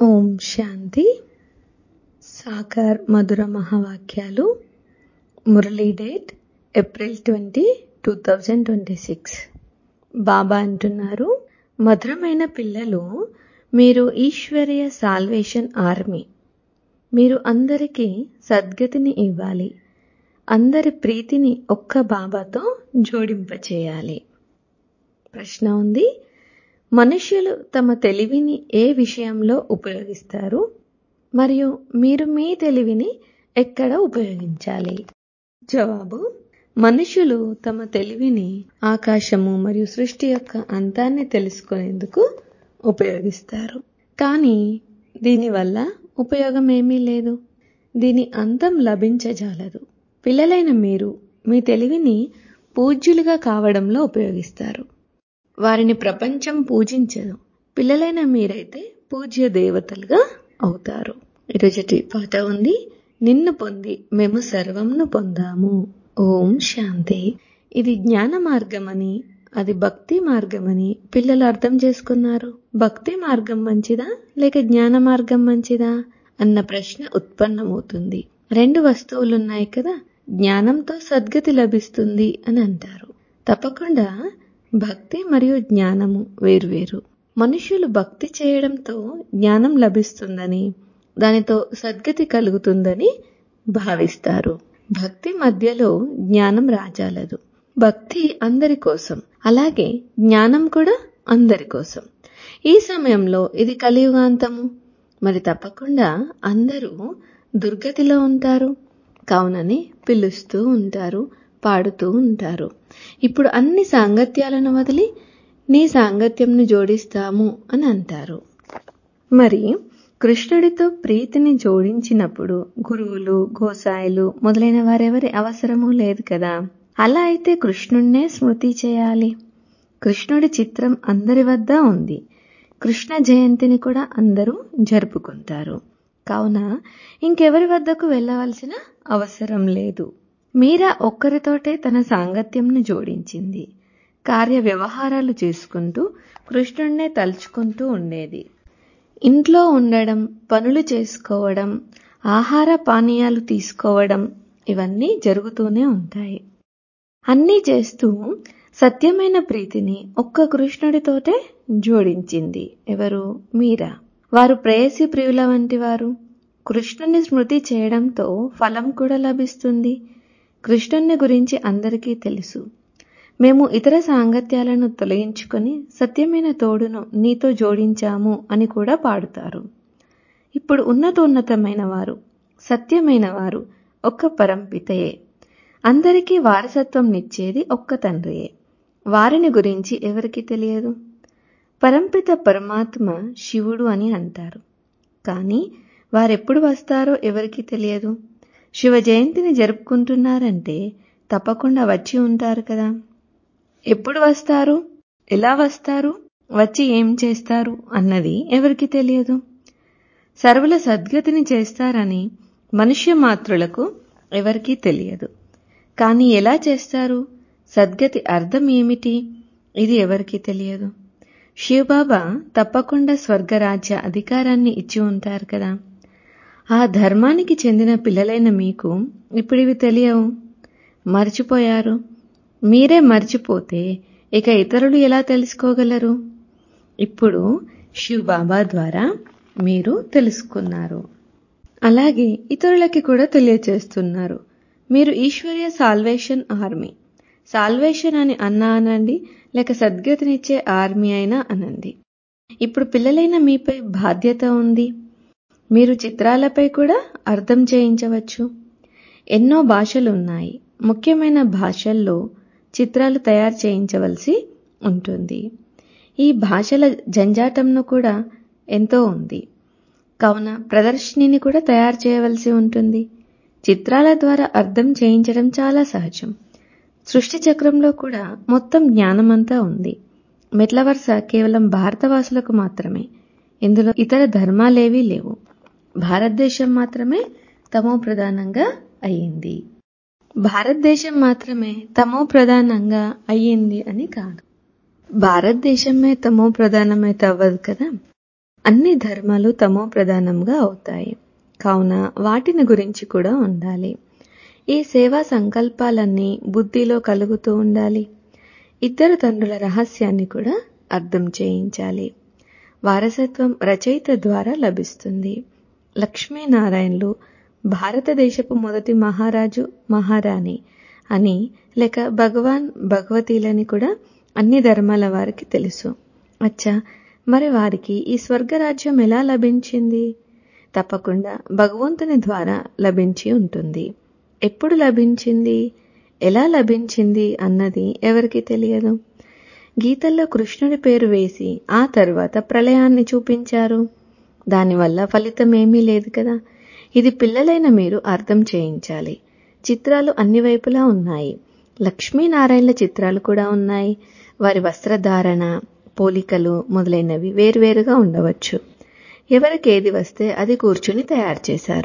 ఓం శాంతి సాకార్ మధుర మహావాక్యాలు Murli date April twenty two thousand twenty six Baba అంటున్నారు మధురమైన పిల్లలు మీరు ఈశ్వరీయ సాల్వేషన్ ఆర్మీ మీరు అందరికీ సద్గతిని ఇవ్వాలి అందరి ప్రీతిని ఒక్క బాబాతో జోడింపచేయాలి ప్రశ్న ఉంది మనుష్యులు తమ తెలివిని ఏ విషయంలో ఉపయోగిస్తారు మరియు మీరు మీ తెలివిని ఎక్కడ ఉపయోగించాలి జవాబు మనుషులు తమ తెలివిని ఆకాశము మరియు సృష్టి యొక్క అంతాన్ని తెలుసుకునేందుకు ఉపయోగిస్తారు కానీ దీనివల్ల ఉపయోగం ఏమీ లేదు దీని అంతం లభించజాలదు పిల్లలైన మీరు మీ తెలివిని పూజ్యులుగా కావడంలో ఉపయోగిస్తారు వారిని ప్రపంచం పూజించదు పిల్లలైన మీరైతే పూజ్య దేవతలుగా అవుతారు ఈరోజటి పాట ఉంది నిన్ను పొంది మేము సర్వంను పొందాము ఓం శాంతి ఇది జ్ఞాన మార్గమని అది భక్తి మార్గమని పిల్లలు అర్థం చేసుకున్నారు భక్తి మార్గం మంచిదా లేక జ్ఞాన మార్గం మంచిదా అన్న ప్రశ్న ఉత్పన్నమవుతుంది రెండు వస్తువులున్నాయి కదా జ్ఞానంతో సద్గతి లభిస్తుంది అని అంటారు తప్పకుండా భక్తి మరియు జ్ఞానము వేరువేరు మనుషులు భక్తి చేయడంతో జ్ఞానం లభిస్తుందని దానితో సద్గతి కలుగుతుందని భావిస్తారు భక్తి మధ్యలో జ్ఞానం రాజాలదు భక్తి అందరి కోసం అలాగే జ్ఞానం కూడా అందరి కోసం ఈ సమయంలో ఇది కలియుగాంతము మరి తప్పకుండా అందరూ దుర్గతిలో ఉంటారు కావునని పిలుస్తూ ఉంటారు పాడుతూ ఉంటారు ఇప్పుడు అన్ని సాంగత్యాలను వదిలి నీ సాంగత్యంను జోడిస్తాము అని అంటారు మరి కృష్ణుడితో ప్రీతిని జోడించినప్పుడు గురువులు గోసాయిలు మొదలైన వారెవరి అవసరమూ లేదు కదా అలా అయితే కృష్ణుడినే స్మృతి చేయాలి కృష్ణుడి చిత్రం అందరి వద్ద ఉంది కృష్ణ జయంతిని కూడా అందరూ జరుపుకుంటారు కావున ఇంకెవరి వద్దకు వెళ్ళవలసిన అవసరం లేదు మీరా ఒక్కరితోటే తన సాంగత్యంను జోడించింది కార్య వ్యవహారాలు చేసుకుంటూ కృష్ణుణ్ణే తలుచుకుంటూ ఉండేది ఇంట్లో ఉండడం పనులు చేసుకోవడం ఆహార పానీయాలు తీసుకోవడం ఇవన్నీ జరుగుతూనే ఉంటాయి అన్నీ చేస్తూ సత్యమైన ప్రీతిని ఒక్క కృష్ణుడితోటే జోడించింది ఎవరు మీరా వారు ప్రేయసి ప్రియుల వంటి వారు కృష్ణుని స్మృతి చేయడంతో ఫలం కూడా లభిస్తుంది కృష్ణుని గురించి అందరికీ తెలుసు మేము ఇతర సాంగత్యాలను తొలగించుకొని సత్యమైన తోడును నీతో జోడించాము అని కూడా పాడుతారు ఇప్పుడు ఉన్నతోన్నతమైన వారు సత్యమైన వారు ఒక్క పరంపితయే అందరికీ వారసత్వం నిచ్చేది ఒక్క తండ్రియే వారిని గురించి ఎవరికి తెలియదు పరంపిత పరమాత్మ శివుడు అని అంటారు కానీ వారెప్పుడు వస్తారో ఎవరికి తెలియదు శివ జయంతిని జరుపుకుంటున్నారంటే తప్పకుండా వచ్చి ఉంటారు కదా ఎప్పుడు వస్తారు ఎలా వస్తారు వచ్చి ఏం చేస్తారు అన్నది ఎవరికి తెలియదు సర్వుల సద్గతిని చేస్తారని మనుష్య మాతృలకు ఎవరికీ తెలియదు కానీ ఎలా చేస్తారు సద్గతి అర్థం ఏమిటి ఇది ఎవరికీ తెలియదు శివబాబా తప్పకుండా స్వర్గరాజ్య అధికారాన్ని ఇచ్చి ఉంటారు కదా ఆ ధర్మానికి చెందిన పిల్లలైన మీకు ఇప్పుడు ఇవి తెలియవు మర్చిపోయారు మీరే మర్చిపోతే ఇక ఇతరులు ఎలా తెలుసుకోగలరు ఇప్పుడు శివ్ బాబా ద్వారా మీరు తెలుసుకున్నారు అలాగే ఇతరులకి కూడా తెలియచేస్తున్నారు మీరు ఈశ్వర్య సాల్వేషన్ ఆర్మీ సాల్వేషన్ అని అన్నా అనండి లేక సద్గతినిచ్చే ఆర్మీ అయినా అనండి ఇప్పుడు పిల్లలైన మీపై బాధ్యత ఉంది మీరు చిత్రాలపై కూడా అర్థం చేయించవచ్చు ఎన్నో భాషలు ఉన్నాయి ముఖ్యమైన భాషల్లో చిత్రాలు తయారు చేయించవలసి ఉంటుంది ఈ భాషల జంజాటంను కూడా ఎంతో ఉంది కావున ప్రదర్శినిని కూడా తయారు చేయవలసి ఉంటుంది చిత్రాల ద్వారా అర్థం చేయించడం చాలా సహజం సృష్టి చక్రంలో కూడా మొత్తం జ్ఞానమంతా ఉంది మెట్ల వరుస కేవలం భారతవాసులకు మాత్రమే ఇందులో ఇతర ధర్మాలేవీ లేవు భారతదేశం మాత్రమే తమో ప్రధానంగా అయ్యింది భారతదేశం మాత్రమే తమో ప్రధానంగా అయ్యింది అని కాదు భారతదేశమే తమో ప్రధానమైతే అవ్వదు కదా అన్ని ధర్మాలు తమో ప్రధానంగా అవుతాయి కావున వాటిని గురించి కూడా ఉండాలి ఈ సేవా సంకల్పాలన్నీ బుద్ధిలో కలుగుతూ ఉండాలి ఇద్దరు తండ్రుల రహస్యాన్ని కూడా అర్థం చేయించాలి వారసత్వం రచయిత ద్వారా లభిస్తుంది లక్ష్మీనారాయణలు భారతదేశపు మొదటి మహారాజు మహారాణి అని లేక భగవాన్ భగవతీలని కూడా అన్ని ధర్మాల వారికి తెలుసు అచ్చా మరి వారికి ఈ స్వర్గరాజ్యం ఎలా లభించింది తప్పకుండా భగవంతుని ద్వారా లభించి ఉంటుంది ఎప్పుడు లభించింది ఎలా లభించింది అన్నది ఎవరికి తెలియదు గీతల్లో కృష్ణుడి పేరు వేసి ఆ తర్వాత ప్రళయాన్ని చూపించారు దానివల్ల ఫలితం ఏమీ లేదు కదా ఇది పిల్లలైన మీరు అర్థం చేయించాలి చిత్రాలు అన్ని వైపులా ఉన్నాయి లక్ష్మీనారాయణల చిత్రాలు కూడా ఉన్నాయి వారి వస్త్రధారణ పోలికలు మొదలైనవి వేరువేరుగా ఉండవచ్చు ఎవరికి ఏది వస్తే అది కూర్చుని తయారు చేశారు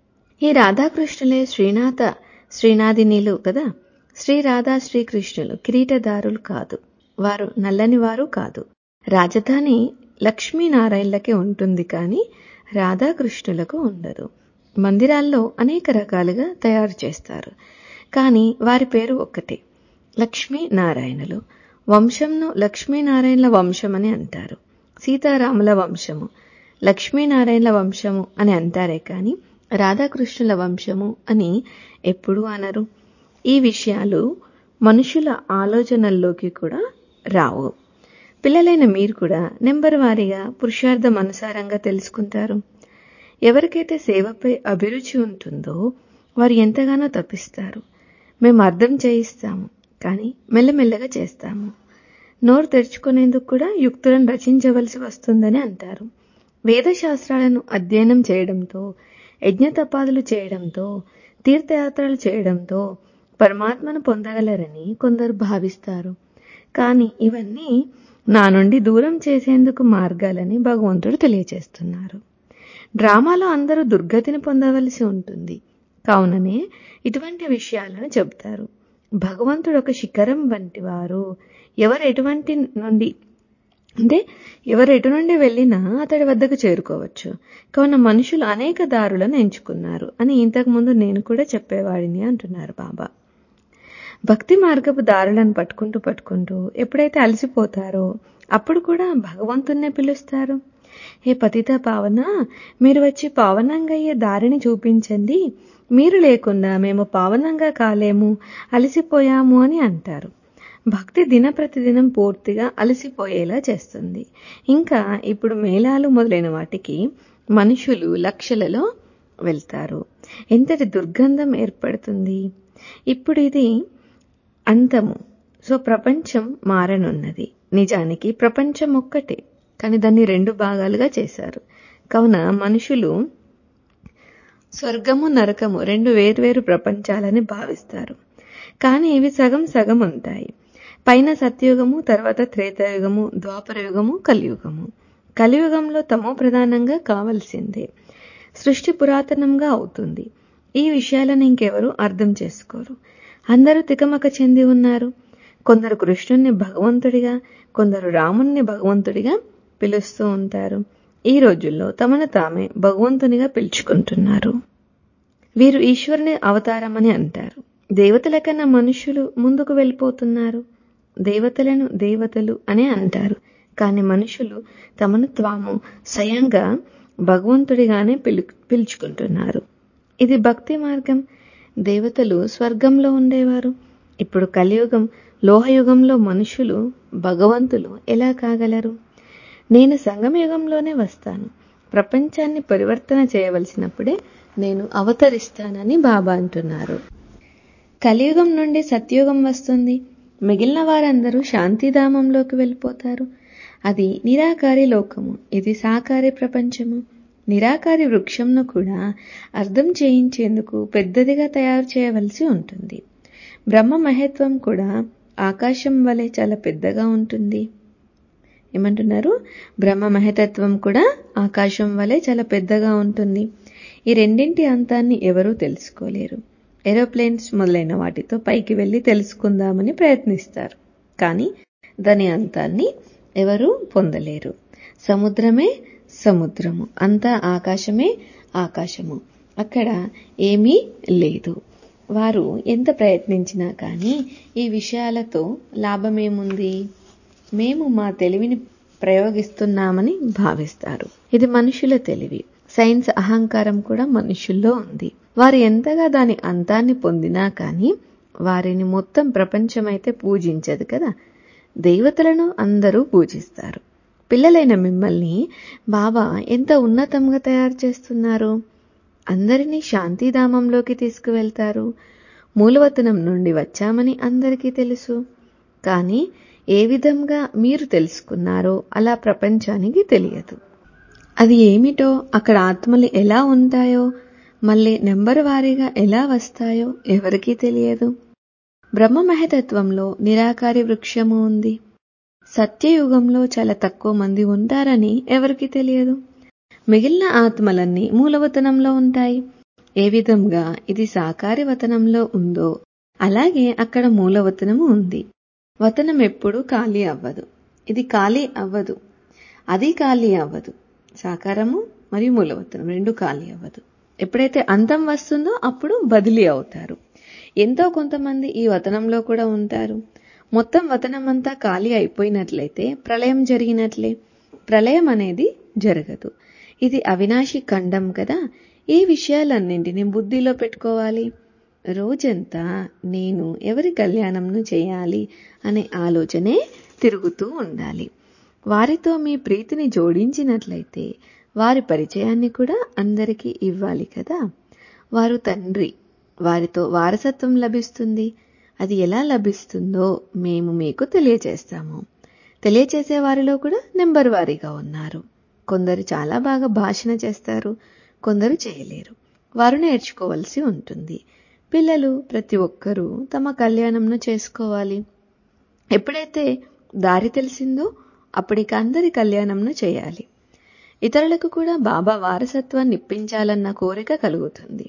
ఈ రాధాకృష్ణులే శ్రీనాథ శ్రీనాథినిలు కదా శ్రీ రాధా శ్రీకృష్ణులు కిరీటదారులు కాదు వారు నల్లని వారు కాదు రాజధాని లక్ష్మీనారాయణలకే ఉంటుంది కానీ రాధాకృష్ణులకు ఉండదు మందిరాల్లో అనేక రకాలుగా తయారు చేస్తారు కానీ వారి పేరు ఒక్కటే లక్ష్మీనారాయణలు వంశంను లక్ష్మీనారాయణల వంశం అని అంటారు సీతారాముల వంశము లక్ష్మీనారాయణల వంశము అని అంటారే కానీ రాధాకృష్ణుల వంశము అని ఎప్పుడూ అనరు ఈ విషయాలు మనుషుల ఆలోచనల్లోకి కూడా రావు పిల్లలైన మీరు కూడా నెంబర్ వారీగా పురుషార్థం అనుసారంగా తెలుసుకుంటారు ఎవరికైతే సేవపై అభిరుచి ఉంటుందో వారు ఎంతగానో తప్పిస్తారు మేము అర్థం చేయిస్తాము కానీ మెల్లమెల్లగా చేస్తాము నోరు తెరుచుకునేందుకు కూడా యుక్తులను రచించవలసి వస్తుందని అంటారు వేదశాస్త్రాలను అధ్యయనం చేయడంతో యజ్ఞతపాదులు చేయడంతో తీర్థయాత్రలు చేయడంతో పరమాత్మను పొందగలరని కొందరు భావిస్తారు కానీ ఇవన్నీ నా నుండి దూరం చేసేందుకు మార్గాలని భగవంతుడు తెలియచేస్తున్నారు డ్రామాలో అందరూ దుర్గతిని పొందవలసి ఉంటుంది కావుననే ఇటువంటి విషయాలను చెబుతారు భగవంతుడు ఒక శిఖరం వంటి వారు ఎవరు ఎటువంటి నుండి అంటే ఎవరు ఎటు నుండి వెళ్ళినా అతడి వద్దకు చేరుకోవచ్చు కావున మనుషులు అనేక దారులను ఎంచుకున్నారు అని ఇంతకుముందు నేను కూడా చెప్పేవాడిని అంటున్నారు బాబా భక్తి మార్గపు దారులను పట్టుకుంటూ పట్టుకుంటూ ఎప్పుడైతే అలసిపోతారో అప్పుడు కూడా భగవంతున్నే పిలుస్తారు హే పతిత పావన మీరు వచ్చి పావనంగా అయ్యే దారిని చూపించండి మీరు లేకుండా మేము పావనంగా కాలేము అలసిపోయాము అని అంటారు భక్తి దినప్రతిదినం పూర్తిగా అలసిపోయేలా చేస్తుంది ఇంకా ఇప్పుడు మేళాలు మొదలైన వాటికి మనుషులు లక్షలలో వెళ్తారు ఎంతటి దుర్గంధం ఏర్పడుతుంది ఇప్పుడు ఇది అంతము సో ప్రపంచం మారనున్నది నిజానికి ప్రపంచం ఒక్కటే కానీ దాన్ని రెండు భాగాలుగా చేశారు కావున మనుషులు స్వర్గము నరకము రెండు వేర్వేరు ప్రపంచాలని భావిస్తారు కానీ ఇవి సగం సగం ఉంటాయి పైన సత్యుగము తర్వాత త్రేతాయుగము ద్వాపరయుగము కలియుగము కలియుగంలో తమో ప్రధానంగా కావలసిందే సృష్టి పురాతనంగా అవుతుంది ఈ విషయాలను ఇంకెవరు అర్థం చేసుకోరు అందరూ తికమక చెంది ఉన్నారు కొందరు కృష్ణుణ్ణి భగవంతుడిగా కొందరు రాముణ్ణి భగవంతుడిగా పిలుస్తూ ఉంటారు ఈ రోజుల్లో తమను తామే భగవంతునిగా పిలుచుకుంటున్నారు వీరు ఈశ్వరుని అవతారమని అంటారు దేవతల కన్నా మనుషులు ముందుకు వెళ్ళిపోతున్నారు దేవతలను దేవతలు అనే అంటారు కానీ మనుషులు తమను తాము స్వయంగా భగవంతుడిగానే పిలు పిలుచుకుంటున్నారు ఇది భక్తి మార్గం దేవతలు స్వర్గంలో ఉండేవారు ఇప్పుడు కలియుగం లోహయుగంలో మనుషులు భగవంతులు ఎలా కాగలరు నేను సంగమయుగంలోనే వస్తాను ప్రపంచాన్ని పరివర్తన చేయవలసినప్పుడే నేను అవతరిస్తానని బాబా అంటున్నారు కలియుగం నుండి సత్యుగం వస్తుంది మిగిలిన వారందరూ శాంతిధామంలోకి వెళ్ళిపోతారు అది నిరాకారి లోకము ఇది సాకారి ప్రపంచము నిరాకారి వృక్షంను కూడా అర్థం చేయించేందుకు పెద్దదిగా తయారు చేయవలసి ఉంటుంది బ్రహ్మ మహత్వం కూడా ఆకాశం వలె చాలా పెద్దగా ఉంటుంది ఏమంటున్నారు బ్రహ్మ మహతత్వం కూడా ఆకాశం వలె చాలా పెద్దగా ఉంటుంది ఈ రెండింటి అంతాన్ని ఎవరూ తెలుసుకోలేరు ఏరోప్లేన్స్ మొదలైన వాటితో పైకి వెళ్ళి తెలుసుకుందామని ప్రయత్నిస్తారు కానీ దాని అంతాన్ని ఎవరూ పొందలేరు సముద్రమే సముద్రము అంతా ఆకాశమే ఆకాశము అక్కడ ఏమీ లేదు వారు ఎంత ప్రయత్నించినా కానీ ఈ విషయాలతో లాభమేముంది మేము మా తెలివిని ప్రయోగిస్తున్నామని భావిస్తారు ఇది మనుషుల తెలివి సైన్స్ అహంకారం కూడా మనుషుల్లో ఉంది వారు ఎంతగా దాని అంతాన్ని పొందినా కానీ వారిని మొత్తం ప్రపంచమైతే పూజించదు కదా దేవతలను అందరూ పూజిస్తారు పిల్లలైన మిమ్మల్ని బాబా ఎంత ఉన్నతంగా తయారు చేస్తున్నారు అందరినీ శాంతిధామంలోకి తీసుకువెళ్తారు మూలవతనం నుండి వచ్చామని అందరికీ తెలుసు కానీ ఏ విధంగా మీరు తెలుసుకున్నారో అలా ప్రపంచానికి తెలియదు అది ఏమిటో అక్కడ ఆత్మలు ఎలా ఉంటాయో మళ్ళీ నెంబర్ వారీగా ఎలా వస్తాయో ఎవరికీ తెలియదు బ్రహ్మ మహతత్వంలో నిరాకారి వృక్షము ఉంది సత్యయుగంలో చాలా తక్కువ మంది ఉంటారని ఎవరికి తెలియదు మిగిలిన ఆత్మలన్నీ మూలవతనంలో ఉంటాయి ఏ విధంగా ఇది సాకారి వతనంలో ఉందో అలాగే అక్కడ మూలవతనము ఉంది వతనం ఎప్పుడూ ఖాళీ అవ్వదు ఇది ఖాళీ అవ్వదు అది ఖాళీ అవ్వదు సాకారము మరియు మూలవతనం రెండు ఖాళీ అవ్వదు ఎప్పుడైతే అంతం వస్తుందో అప్పుడు బదిలీ అవుతారు ఎంతో కొంతమంది ఈ వతనంలో కూడా ఉంటారు మొత్తం వతనం అంతా ఖాళీ అయిపోయినట్లయితే ప్రళయం జరిగినట్లే ప్రళయం అనేది జరగదు ఇది అవినాశి ఖండం కదా ఈ విషయాలన్నింటినీ బుద్ధిలో పెట్టుకోవాలి రోజంతా నేను ఎవరి కళ్యాణంను చేయాలి అనే ఆలోచనే తిరుగుతూ ఉండాలి వారితో మీ ప్రీతిని జోడించినట్లయితే వారి పరిచయాన్ని కూడా అందరికీ ఇవ్వాలి కదా వారు తండ్రి వారితో వారసత్వం లభిస్తుంది అది ఎలా లభిస్తుందో మేము మీకు తెలియచేస్తాము తెలియచేసే వారిలో కూడా నెంబర్ వారీగా ఉన్నారు కొందరు చాలా బాగా భాషణ చేస్తారు కొందరు చేయలేరు వారు నేర్చుకోవాల్సి ఉంటుంది పిల్లలు ప్రతి ఒక్కరూ తమ కళ్యాణంను చేసుకోవాలి ఎప్పుడైతే దారి తెలిసిందో అప్పటికి అందరి కళ్యాణంను చేయాలి ఇతరులకు కూడా బాబా వారసత్వాన్ని ఇప్పించాలన్న కోరిక కలుగుతుంది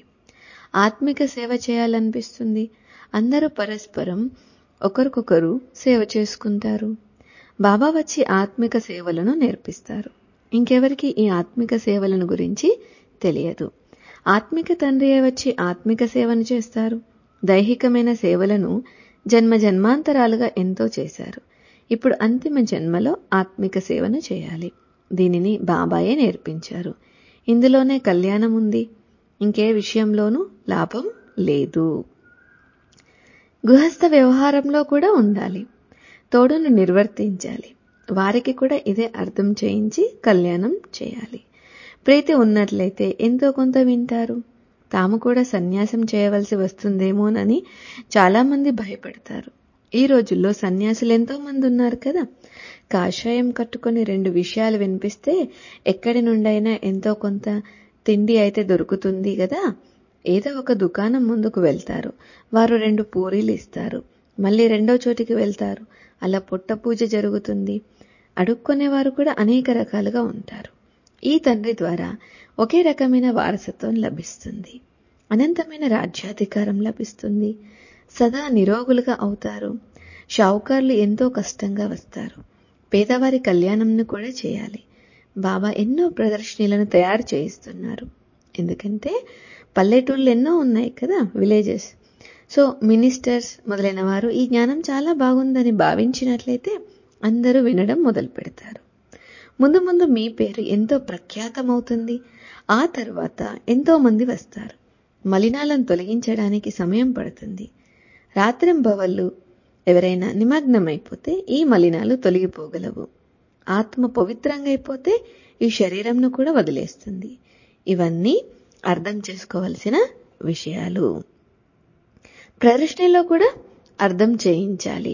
ఆత్మిక సేవ చేయాలనిపిస్తుంది అందరూ పరస్పరం ఒకరికొకరు సేవ చేసుకుంటారు బాబా వచ్చి ఆత్మిక సేవలను నేర్పిస్తారు ఇంకెవరికి ఈ ఆత్మిక సేవలను గురించి తెలియదు ఆత్మిక తండ్రి వచ్చి ఆత్మిక సేవను చేస్తారు దైహికమైన సేవలను జన్మ జన్మాంతరాలుగా ఎంతో చేశారు ఇప్పుడు అంతిమ జన్మలో ఆత్మిక సేవను చేయాలి దీనిని బాబాయే నేర్పించారు ఇందులోనే కళ్యాణం ఉంది ఇంకే విషయంలోనూ లాభం లేదు గృహస్థ వ్యవహారంలో కూడా ఉండాలి తోడును నిర్వర్తించాలి వారికి కూడా ఇదే అర్థం చేయించి కళ్యాణం చేయాలి ప్రీతి ఉన్నట్లయితే ఎంతో కొంత వింటారు తాము కూడా సన్యాసం చేయవలసి వస్తుందేమోనని చాలామంది భయపడతారు ఈ రోజుల్లో సన్యాసులు ఎంతో మంది ఉన్నారు కదా కాషాయం కట్టుకొని రెండు విషయాలు వినిపిస్తే ఎక్కడి నుండైనా ఎంతో కొంత తిండి అయితే దొరుకుతుంది కదా ఏదో ఒక దుకాణం ముందుకు వెళ్తారు వారు రెండు పూరీలు ఇస్తారు మళ్ళీ రెండో చోటికి వెళ్తారు అలా పుట్ట పూజ జరుగుతుంది అడుక్కునేవారు కూడా అనేక రకాలుగా ఉంటారు ఈ తండ్రి ద్వారా ఒకే రకమైన వారసత్వం లభిస్తుంది అనంతమైన రాజ్యాధికారం లభిస్తుంది సదా నిరోగులుగా అవుతారు షావుకారులు ఎంతో కష్టంగా వస్తారు పేదవారి కళ్యాణంను కూడా చేయాలి బాబా ఎన్నో ప్రదర్శనలను తయారు చేయిస్తున్నారు ఎందుకంటే పల్లెటూళ్ళు ఎన్నో ఉన్నాయి కదా విలేజెస్ సో మినిస్టర్స్ మొదలైన వారు ఈ జ్ఞానం చాలా బాగుందని భావించినట్లయితే అందరూ వినడం మొదలు పెడతారు ముందు ముందు మీ పేరు ఎంతో ప్రఖ్యాతమవుతుంది ఆ తర్వాత ఎంతో మంది వస్తారు మలినాలను తొలగించడానికి సమయం పడుతుంది రాత్రింబవళ్ళు ఎవరైనా నిమగ్నమైపోతే ఈ మలినాలు తొలగిపోగలవు ఆత్మ పవిత్రంగా అయిపోతే ఈ శరీరంను కూడా వదిలేస్తుంది ఇవన్నీ అర్థం చేసుకోవలసిన విషయాలు ప్రదర్శనలో కూడా అర్థం చేయించాలి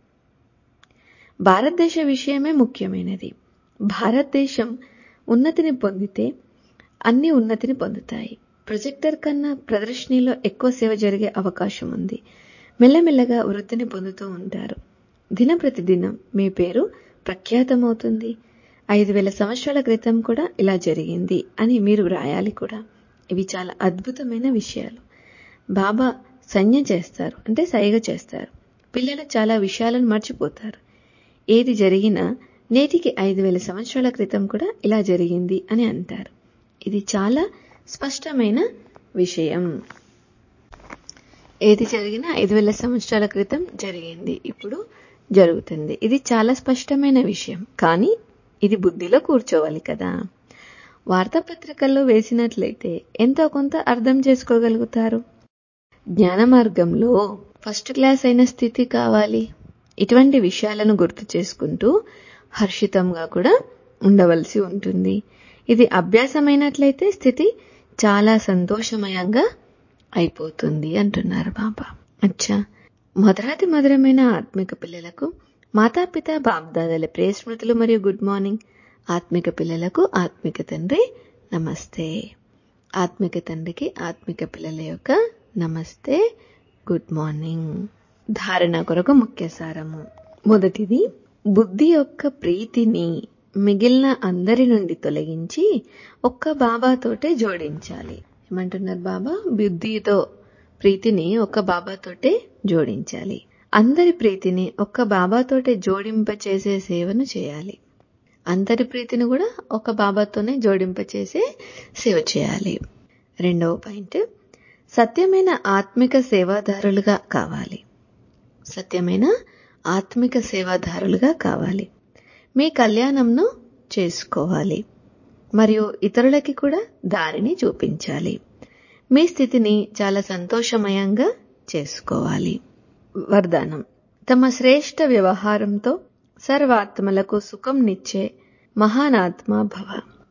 భారతదేశ విషయమే ముఖ్యమైనది భారతదేశం ఉన్నతిని పొందితే అన్ని ఉన్నతిని పొందుతాయి ప్రొజెక్టర్ కన్నా ప్రదర్శనలో ఎక్కువ సేవ జరిగే అవకాశం ఉంది మెల్లమెల్లగా వృద్ధిని పొందుతూ ఉంటారు దినప్రతిదినం మీ పేరు ప్రఖ్యాతమవుతుంది ఐదు వేల సంవత్సరాల క్రితం కూడా ఇలా జరిగింది అని మీరు వ్రాయాలి కూడా ఇవి చాలా అద్భుతమైన విషయాలు బాబా సంజ్ఞ చేస్తారు అంటే సైగ చేస్తారు పిల్లలు చాలా విషయాలను మర్చిపోతారు ఏది జరిగినా నేటికి ఐదు వేల సంవత్సరాల క్రితం కూడా ఇలా జరిగింది అని అంటారు ఇది చాలా స్పష్టమైన విషయం ఏది జరిగినా ఐదు వేల సంవత్సరాల క్రితం జరిగింది ఇప్పుడు జరుగుతుంది ఇది చాలా స్పష్టమైన విషయం కానీ ఇది బుద్ధిలో కూర్చోవాలి కదా వార్తాపత్రికల్లో వేసినట్లయితే ఎంతో కొంత అర్థం చేసుకోగలుగుతారు జ్ఞాన మార్గంలో ఫస్ట్ క్లాస్ అయిన స్థితి కావాలి ఇటువంటి విషయాలను గుర్తు చేసుకుంటూ హర్షితంగా కూడా ఉండవలసి ఉంటుంది ఇది అభ్యాసమైనట్లయితే స్థితి చాలా సంతోషమయంగా అయిపోతుంది అంటున్నారు బాబా అచ్చా మధురాతి మధురమైన ఆత్మిక పిల్లలకు మాతాపిత బాబ్దాదాల ప్రియ స్మృతులు మరియు గుడ్ మార్నింగ్ ఆత్మిక పిల్లలకు ఆత్మిక తండ్రి నమస్తే ఆత్మిక తండ్రికి ఆత్మిక పిల్లల యొక్క నమస్తే గుడ్ మార్నింగ్ ధారణ కొరకు ముఖ్య సారము మొదటిది బుద్ధి యొక్క ప్రీతిని మిగిలిన అందరి నుండి తొలగించి ఒక్క బాబాతోటే జోడించాలి ఏమంటున్నారు బాబా బుద్ధితో ప్రీతిని ఒక్క బాబాతోటే జోడించాలి అందరి ప్రీతిని ఒక్క బాబాతోటే జోడింపచేసే సేవను చేయాలి అందరి ప్రీతిని కూడా ఒక బాబాతోనే జోడింపచేసే సేవ చేయాలి రెండవ పాయింట్ సత్యమైన ఆత్మిక సేవాదారులుగా కావాలి సత్యమైన ఆత్మిక సేవాదారులుగా కావాలి మీ కళ్యాణంను చేసుకోవాలి మరియు ఇతరులకి కూడా దారిని చూపించాలి మీ స్థితిని చాలా సంతోషమయంగా చేసుకోవాలి వరదానం తమ శ్రేష్ట వ్యవహారంతో సర్వాత్మలకు సుఖంనిచ్చే మహానాత్మ భవ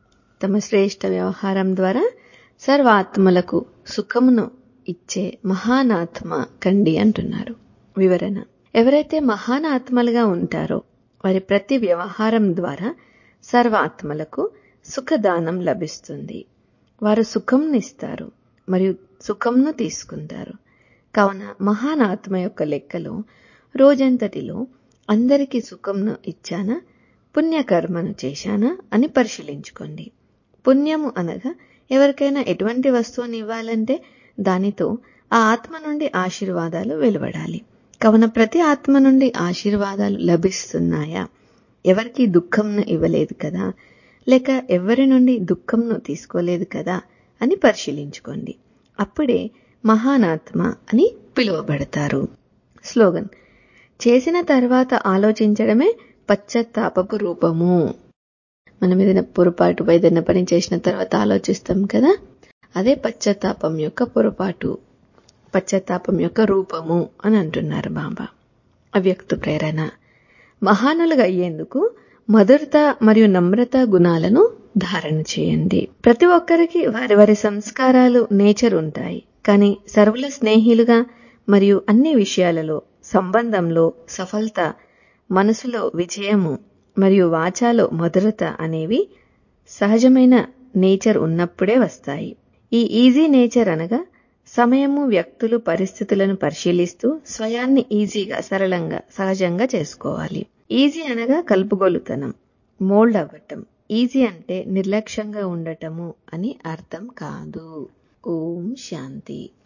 తమ శ్రేష్ట వ్యవహారం ద్వారా సర్వాత్మలకు సుఖమును ఇచ్చే మహానాత్మ కండి అంటున్నారు వివరణ ఎవరైతే మహానాత్మలుగా ఉంటారో వారి ప్రతి వ్యవహారం ద్వారా సర్వాత్మలకు సుఖదానం లభిస్తుంది వారు సుఖంనిస్తారు మరియు సుఖంను తీసుకుంటారు కావున మహానాత్మ యొక్క లెక్కలో రోజంతటిలో అందరికీ సుఖంను ఇచ్చానా పుణ్యకర్మను చేశానా అని పరిశీలించుకోండి పుణ్యము అనగా ఎవరికైనా ఎటువంటి వస్తువుని ఇవ్వాలంటే దానితో ఆ ఆత్మ నుండి ఆశీర్వాదాలు వెలువడాలి కావున ప్రతి ఆత్మ నుండి ఆశీర్వాదాలు లభిస్తున్నాయా ఎవరికి దుఃఖంను ఇవ్వలేదు కదా లేక ఎవరి నుండి దుఃఖంను తీసుకోలేదు కదా అని పరిశీలించుకోండి అప్పుడే మహానాత్మ అని పిలువబడతారు స్లోగన్ చేసిన తర్వాత ఆలోచించడమే పశ్చాత్తాపపు రూపము మనం ఏదైనా పొరపాటు ఏదైనా పని చేసిన తర్వాత ఆలోచిస్తాం కదా అదే పశ్చాత్తాపం యొక్క పొరపాటు పశ్చాత్తాపం యొక్క రూపము అని అంటున్నారు బాబా అవ్యక్త ప్రేరణ మహానులుగా అయ్యేందుకు మధురత మరియు నమ్రత గుణాలను ధారణ చేయండి ప్రతి ఒక్కరికి వారి వారి సంస్కారాలు నేచర్ ఉంటాయి కానీ సర్వుల స్నేహిలుగా మరియు అన్ని విషయాలలో సంబంధంలో సఫలత మనసులో విజయము మరియు వాచాలో మధురత అనేవి సహజమైన నేచర్ ఉన్నప్పుడే వస్తాయి ఈ ఈజీ నేచర్ అనగా సమయము వ్యక్తులు పరిస్థితులను పరిశీలిస్తూ స్వయాన్ని ఈజీగా సరళంగా సహజంగా చేసుకోవాలి ఈజీ అనగా కలుపుగోలుతనం మోల్డ్ అవ్వటం ఈజీ అంటే నిర్లక్ష్యంగా ఉండటము అని అర్థం కాదు ఓం శాంతి